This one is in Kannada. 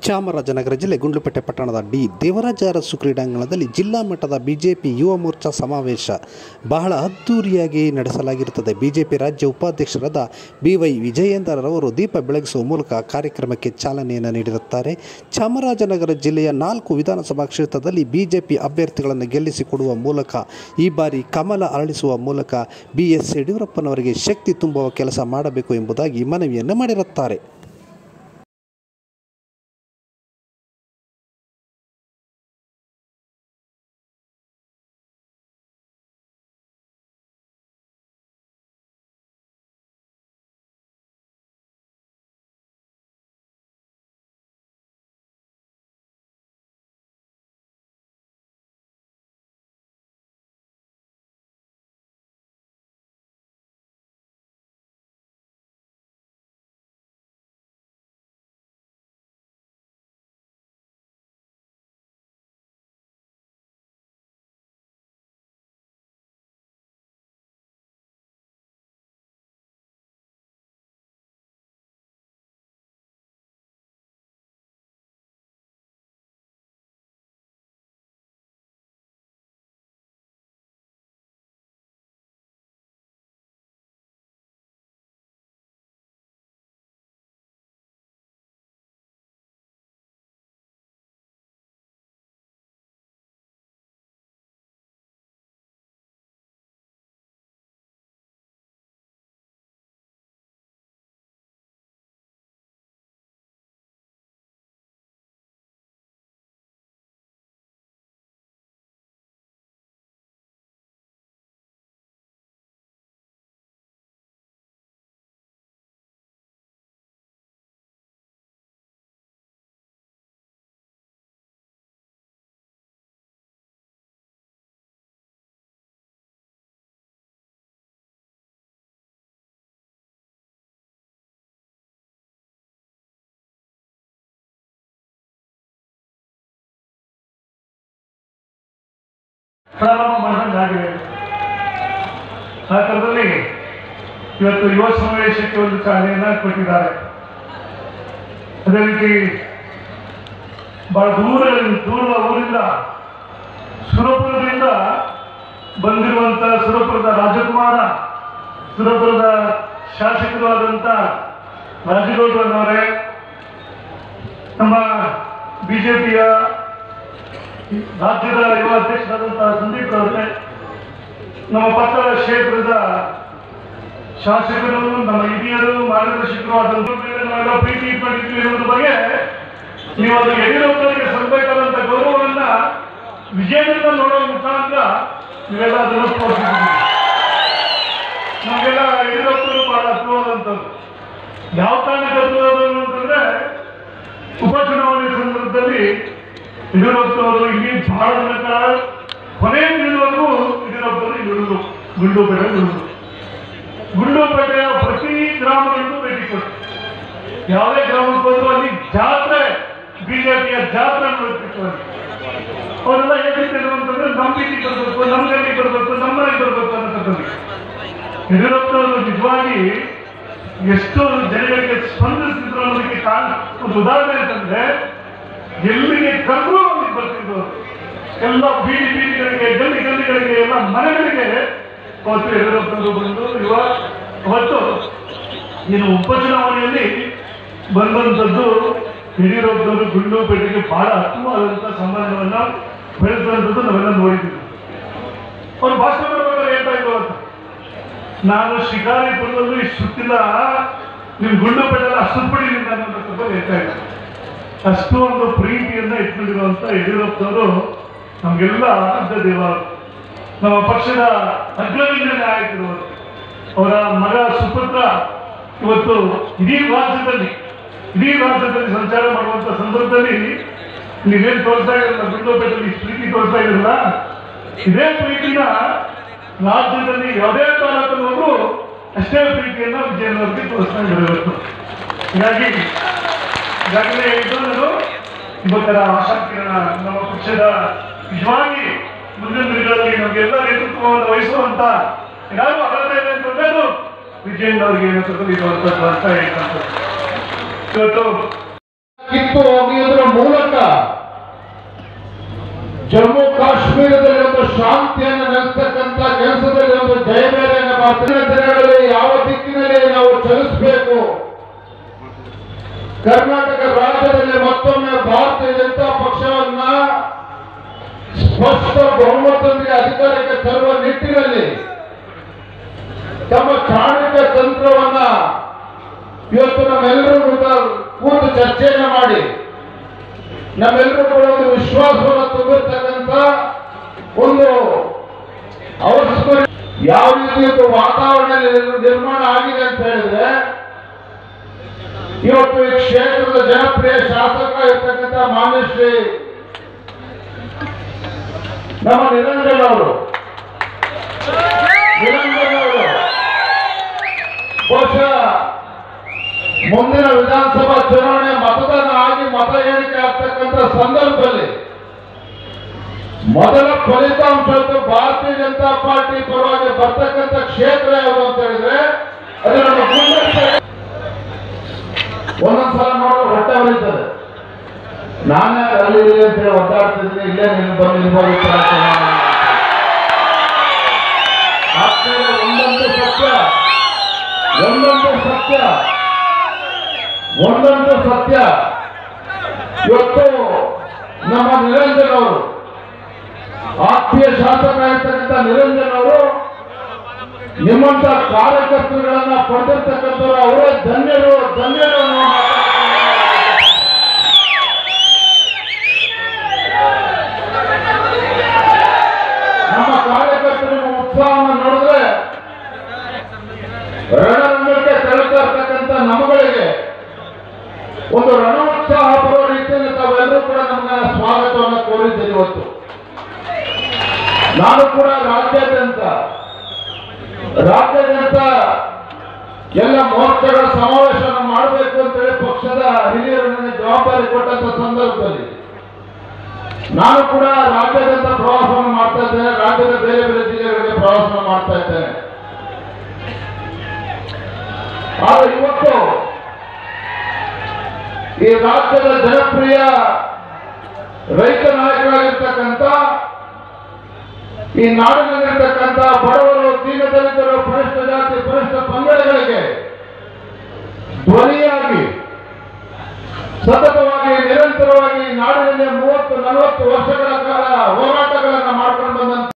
ಚಾಮರಾಜನಗರ ಜಿಲ್ಲೆ ಗುಂಡ್ಲುಪೇಟೆ ಪಟ್ಟಣದ ಡಿ ದೇವರಾಜ ಅರಸು ಕ್ರೀಡಾಂಗಣದಲ್ಲಿ ಜಿಲ್ಲಾ ಮಟ್ಟದ ಬಿಜೆಪಿ ಯುವ ಮೋರ್ಚಾ ಸಮಾವೇಶ ಬಹಳ ಅದ್ದೂರಿಯಾಗಿ ನಡೆಸಲಾಗಿರುತ್ತದೆ ಬಿಜೆಪಿ ರಾಜ್ಯ ಉಪಾಧ್ಯಕ್ಷರಾದ ಬಿ ವೈ ವಿಜಯೇಂದ್ರರವರು ದೀಪ ಬೆಳಗಿಸುವ ಮೂಲಕ ಕಾರ್ಯಕ್ರಮಕ್ಕೆ ಚಾಲನೆಯನ್ನು ನೀಡಿರುತ್ತಾರೆ ಚಾಮರಾಜನಗರ ಜಿಲ್ಲೆಯ ನಾಲ್ಕು ವಿಧಾನಸಭಾ ಕ್ಷೇತ್ರದಲ್ಲಿ ಬಿಜೆಪಿ ಅಭ್ಯರ್ಥಿಗಳನ್ನು ಗೆಲ್ಲಿಸಿಕೊಡುವ ಮೂಲಕ ಈ ಬಾರಿ ಕಮಲ ಅರಳಿಸುವ ಮೂಲಕ ಬಿ ಎಸ್ ಯಡಿಯೂರಪ್ಪನವರಿಗೆ ಶಕ್ತಿ ತುಂಬುವ ಕೆಲಸ ಮಾಡಬೇಕು ಎಂಬುದಾಗಿ ಮನವಿಯನ್ನು ಮಾಡಿರುತ್ತಾರೆ ಪ್ರಾರಂಭ ಮಾಡಿದಂಗಾಗಿದೆ ಆ ಥರದಲ್ಲಿ ಇವತ್ತು ಯುವ ಸಮಾವೇಶಕ್ಕೆ ಒಂದು ಚಾಲನೆಯನ್ನ ಕೊಟ್ಟಿದ್ದಾರೆ ಅದೇ ರೀತಿ ಬಹಳ ದೂರ ದೂರದ ಊರಿಂದ ಸುರಪುರದಿಂದ ಬಂದಿರುವಂತ ಸುರಪುರದ ರಾಜಕುಮಾರ ಸುರಪುರದ ಶಾಸಕರು ಆದಂತ ರಾಜಗೌಡರವರೇ ನಮ್ಮ ಬಿಜೆಪಿಯ ರಾಜ್ಯದ ಯುವ ಅಧ್ಯಕ್ಷರಾದಂತಹ ಸಂದೀಪ್ ಅವರೇ ನಮ್ಮ ಪಕ್ಕದ ಕ್ಷೇತ್ರದ ಶಾಸಕರು ನಮ್ಮ ಹಿರಿಯರು ಮಾರ್ಗದರ್ಶಕರು ಆದಂತ ನಾವೆಲ್ಲ ಪ್ರೀತಿ ಇಟ್ಕೊಂಡಿದ್ವಿ ಇರುವುದ್ರ ಬಗ್ಗೆ ನೀವು ಅದು ಯಡಿಯೂರಪ್ಪರಿಗೆ ಸಲ್ಲಬೇಕಾದಂತ ಗೌರವವನ್ನ ವಿಜಯದಿಂದ ನೋಡೋ ಮುಖಾಂತರ ನೀವೆಲ್ಲ ಅದನ್ನು ತೋರಿಸಿದ್ದೀರಿ ನಮಗೆಲ್ಲ ಯಡಿಯೂರಪ್ಪರು ಬಹಳ ಹತ್ರವಾದಂಥದ್ದು ಯಾವ ಕಾರಣಕ್ಕೆ ಹತ್ರವಾದವರು ಅಂತಂದ್ರೆ ಉಪಚುನಾವಣೆ ಸಂದರ್ಭದಲ್ಲಿ ಯಡಿಯೂರಪ್ಪನವರು ಇಲ್ಲಿ ಬಹಳ ತನಕ ಕೊನೆ ನಿಲ್ಲುವರೆಗೂ ಯಡಿಯೂರಪ್ಪನವರು ಇಲ್ಲಿ ಉಳಿದು ಗುಂಡೂಪೇಟೆ ಉಳಿದು ಗುಂಡೂಪೇಟೆಯ ಪ್ರತಿ ಗ್ರಾಮಗಳಿಗೂ ಭೇಟಿ ಕೊಟ್ಟು ಯಾವುದೇ ಗ್ರಾಮಕ್ಕೆ ಹೋದ್ರು ಅಲ್ಲಿ ಜಾತ್ರೆ ಬಿಜೆಪಿಯ ಜಾತ್ರೆ ನೋಡ್ತಿತ್ತು ಅಲ್ಲಿ ಅವರೆಲ್ಲ ಹೇಗಿರ್ತಿದ್ರು ಅಂತಂದ್ರೆ ನಮ್ಮ ಬೀದಿಗೆ ಬರಬೇಕು ನಮ್ಮ ಗಲ್ಲಿಗೆ ಬರಬೇಕು ನಮ್ಮ ಮನೆಗೆ ಬರಬೇಕು ಅನ್ನೋದ್ರಲ್ಲಿ ಯಡಿಯೂರಪ್ಪನವರು ನಿಜವಾಗಿ ಎಷ್ಟು ಜನಗಳಿಗೆ ಸ್ಪಂದಿಸಿದ್ರು ಅನ್ನೋದಕ್ಕೆ ಕಾರಣ ಒಂದು ಉದಾಹರಣೆ ಅಂತಂದ್ರೆ ಎಲ್ಲಿಗೆ ಕರೆದ್ರು ಅಲ್ಲಿಗೆ ಬರ್ತಿದ್ರು ಅವರು. ಎಲ್ಲ ಬೀದಿ ಬೀದಿಗಳಿಗೆ ಗಲ್ಲಿ ಗಲ್ಲಿಗಳಿಗೆ ಎಲ್ಲ ಮನೆಗಳಿಗೆ ಅವತ್ತು ಯಡಿಯೂರಪ್ಪನವರು ಬಂದು ಇವ ಅವತ್ತು ಏನು ಉಪಚುನಾವಣೆಯಲ್ಲಿ ಬಂದಂಥದ್ದು ಯಡಿಯೂರಪ್ಪನವರು ಗುಂಡೂಪೇಟೆಗೆ ಬಹಳ ಹತ್ತುವಾದಂಥ ಸಂಬಂಧವನ್ನ ಬೆಳೆಸಿದಂಥದ್ದು ನಾವೆಲ್ಲ ನೋಡಿದ್ದೀವಿ ಅವ್ರು ಭಾಷಣ ಮಾಡ್ಬೇಕಾದ್ರೆ ಹೇಳ್ತಾ ಇದ್ರು ಅಂತ ನಾನು ಶಿಕಾರಿಪುರದಲ್ಲೂ ಇಷ್ಟು ಸುತ್ತಿಲ್ಲ ನಿಮ್ ಗುಂಡುಪೇಟೆಲ್ಲ ಅಷ್ಟು ಬಿಡಿದಿಂದ ಅನ್ನೋದಕ್ಕೆ ಹೇಳ್ತಾ ಇದ್ದೆ ಅಷ್ಟು ಒಂದು ಪ್ರೀತಿಯನ್ನ ಇಟ್ಕೊಂಡಿರುವಂತ ಯಡಿಯೂರಪ್ಪನವರು ನಮಗೆಲ್ಲ ಆರಾಧ್ಯ ದೇವರು ನಮ್ಮ ಪಕ್ಷದ ಅಗ್ರಗಣ್ಯ ನಾಯಕರು ಅವರು. ಅವರ ಮಗ ಸುಪುತ್ರ ಇವತ್ತು ಇಡೀ ರಾಜ್ಯದಲ್ಲಿ ಇಡೀ ರಾಜ್ಯದಲ್ಲಿ ಸಂಚಾರ ಮಾಡುವಂತ ಸಂದರ್ಭದಲ್ಲಿ ನೀವೇನ್ ತೋರಿಸ್ತಾ ಇರಲ್ಲ ಗುಂಡೋಪೇಟೆಯಲ್ಲಿ ಇಷ್ಟು ಪ್ರೀತಿ ತೋರಿಸ್ತಾ ಇರಲ್ಲ ಇದೇ ಪ್ರೀತಿನ ರಾಜ್ಯದಲ್ಲಿ ಯಾವುದೇ ತಾಲೂಕಲ್ಲಿ ಹೋದ್ರು ಅಷ್ಟೇ ಪ್ರೀತಿಯನ್ನ ವಿಜಯನವರಿಗೆ ತೋರಿಸ್ತಾ ಇದ್ದಾರೆ ಇವತ್ತು ಹೀಗಾಗಿ ಈಗಾಗಲೇ ಹೇಳಿದ್ದು ನಾನು ಇವತ್ತರ ಆಶಾಕಿರಣ ನಮ್ಮ ಪಕ್ಷದ ನಿಜವಾಗಿ ಮುಂದಿನ ದಿನಗಳಲ್ಲಿ ನಮಗೆಲ್ಲ ನೇತೃತ್ವವನ್ನು ವಹಿಸುವಂತ ಯಾರು ಅರ್ಹತೆ ಇದೆ ಅಂತಂದ್ರೆ ಅದು ವಿಜಯನ್ ಅವರಿಗೆ ನೇತೃತ್ವದಲ್ಲಿ ಇರುವಂತದ್ದು ಅಂತ ಹೇಳ್ತಂತ ಇವತ್ತು ಕಿತ್ತು ಒಗೆಯುವುದರ ಮೂಲಕ ಜಮ್ಮು ಕಾಶ್ಮೀರದಲ್ಲಿ ಒಂದು ಶಾಂತಿಯನ್ನು ನೆಲೆಸ್ತಕ್ಕಂಥ ಕೆಲಸದಲ್ಲಿ ಒಂದು ಜಯಬೇರೆಯನ್ನು ಬರ್ತಿನ ದಿನಗಳಲ್ಲಿ ಯಾವ ದಿಕ್ಕಿನಲ್ಲಿ ನಾವು ಚಲಿಸಬೇಕು ಕರ್ನಾಟಕ ರಾಜ್ಯದಲ್ಲಿ ಮತ್ತೊಮ್ಮೆ ಭಾರತೀಯ ಜನತಾ ಪಕ್ಷವನ್ನ ಸ್ಪಷ್ಟ ಬಹುಮತದೊಂದಿಗೆ ಅಧಿಕಾರಕ್ಕೆ ತರುವ ನಿಟ್ಟಿನಲ್ಲಿ ತಮ್ಮ ಚಾಣಕ್ಯ ತಂತ್ರವನ್ನ ಇವತ್ತು ನಮ್ಮೆಲ್ಲರೂ ಕೂಡ ಕೂತು ಚರ್ಚೆಯನ್ನು ಮಾಡಿ ನಮ್ಮೆಲ್ಲರೂ ಕೂಡ ಒಂದು ವಿಶ್ವಾಸವನ್ನು ತುಂಬಿರ್ತಕ್ಕಂಥ ಒಂದು ಅವಶ್ಯಕ ಯಾವ ರೀತಿ ಇವತ್ತು ವಾತಾವರಣ ನಿರ್- ನಿರ್ಮಾಣ ಆಗಿದೆ ಅಂತ ಹೇಳಿದ್ರೆ ಇವತ್ತು ಈ ಕ್ಷೇತ್ರದ ಜನಪ್ರಿಯ ಶಾಸಕ ಇರ್ತಕ್ಕಂಥ ಮಾನ್ಯ ಶ್ರೀ ನಮ್ಮ ನಿರಂಜನ್ ಅವರು ನಿರಂಜನ್ ಅವರು ಬಹುಶಃ ಮುಂದಿನ ವಿಧಾನಸಭಾ ಚುನಾವಣೆ ಮತದಾನ ಆಗಿ ಮತ ಎಣಿಕೆ ಆಗ್ತಕ್ಕಂಥ ಸಂದರ್ಭದಲ್ಲಿ ಮೊದಲ ಫಲಿತಾಂಶ ಇವತ್ತು ಭಾರತೀಯ ಜನತಾ ಪಾರ್ಟಿ ಪರವಾಗಿ ಬರ್ತಕ್ಕಂಥ ಕ್ಷೇತ್ರ ಯಾವುದು ಅಂತ ಹೇಳಿದ್ರೆ ಅದು ನಮ್ಮ ಗುಂಡಸ್ತ ಒಂದೊಂದ್ಸಲ ನೋಡಿದ್ರೆ ಹೊಟ್ಟೆ ಹೊಳಿತದೆ ನಾನೇ ಅಲ್ಲಿ ಇಲ್ಲಿ ಅಂತ ಹೇಳಿ ಒದ್ದಾಡ್ತಿದ್ದೀನಿ ಇಲ್ಲೇ ನಿನ್ ಬಂದು ನಿಲ್ಬೋದಿತ್ತು ಅಂತ ನಾನು. ಆದ್ಮೇಲೆ ಒಂದೊಂದು ಸತ್ಯ ಒಂದೊಂದು ಸತ್ಯ ಒಂದೊಂದು ಸತ್ಯ ಇವತ್ತು ನಮ್ಮ ನಿರಂಜನ್ ಅವರು ಆತ್ಮೀಯ ಶಾಸಕ ಇರ್ತಕ್ಕಂಥ ನಿರಂಜನ್ ಅವರು ನಿಮ್ಮಂತ ಕಾರ್ಯಕರ್ತರುಗಳನ್ನ ಪಡೆದಿರ್ತಕ್ಕಂಥವ್ರು ಅವರೇ ಧನ್ಯರು ಧನ್ಯರು ಅನ್ನೋ ಮಾತನ್ನ ನಮ್ಮ ಕಾರ್ಯಕರ್ತರ ಉತ್ಸಾಹವನ್ನು ನೋಡಿದ್ರೆ ರಣರಂಗಕ್ಕೆ ತೆರಳ್ತಾ ಇರ್ತಕ್ಕಂಥ ನಮ್ಮಗಳಿಗೆ ಒಂದು ರಣೋತ್ಸಾಹ ಬರುವ ರೀತಿಯಲ್ಲಿ ತಾವೆಲ್ಲರೂ ಕೂಡ ನಮ್ಮನ್ನ ಸ್ವಾಗತವನ್ನು ಕೋರಿದ್ದೀರಿ ಇವತ್ತು ನಾನು ಕೂಡ ರಾಜ್ಯಾದ್ಯಂತ ರಾಜ್ಯಾದ್ಯಂತ ಎಲ್ಲ ಮೋರ್ಚಾಗಳ ಸಮಾವೇಶವನ್ನು ಮಾಡಬೇಕು ಅಂತೇಳಿ ಪಕ್ಷದ ಹಿರಿಯರು ನನಗೆ ಜವಾಬ್ದಾರಿ ಕೊಟ್ಟಂತ ಸಂದರ್ಭದಲ್ಲಿ ನಾನು ಕೂಡ ರಾಜ್ಯಾದ್ಯಂತ ಪ್ರವಾಸವನ್ನು ಮಾಡ್ತಾ ಇದ್ದೇನೆ ರಾಜ್ಯದ ಬೇರೆ ಬೇರೆ ಜಿಲ್ಲೆಗಳಿಗೆ ಪ್ರವಾಸವನ್ನು ಮಾಡ್ತಾ ಇದ್ದೇನೆ ಆದರೆ ಇವತ್ತು ಈ ರಾಜ್ಯದ ಜನಪ್ರಿಯ ರೈತ ನಾಯಕರಾಗಿರ್ತಕ್ಕಂಥ ಈ ನಾಡಿನಲ್ಲಿರ್ತಕ್ಕಂಥ ಬಡವರು ದೀನದಲಿತರು ಪರಿಷ್ಠ ಜಾತಿ ಪರಿಷ್ಠ ಪಂಗಡಗಳಿಗೆ ಧ್ವನಿಯಾಗಿ ಸತತವಾಗಿ ನಿರಂತರವಾಗಿ ನಾಡಿನಲ್ಲಿ ಮೂವತ್ತು ನಲವತ್ತು ವರ್ಷಗಳ ಕಾಲ ಹೋರಾಟಗಳನ್ನು ಮಾಡ್ಕೊಂಡು ಬಂದಂತ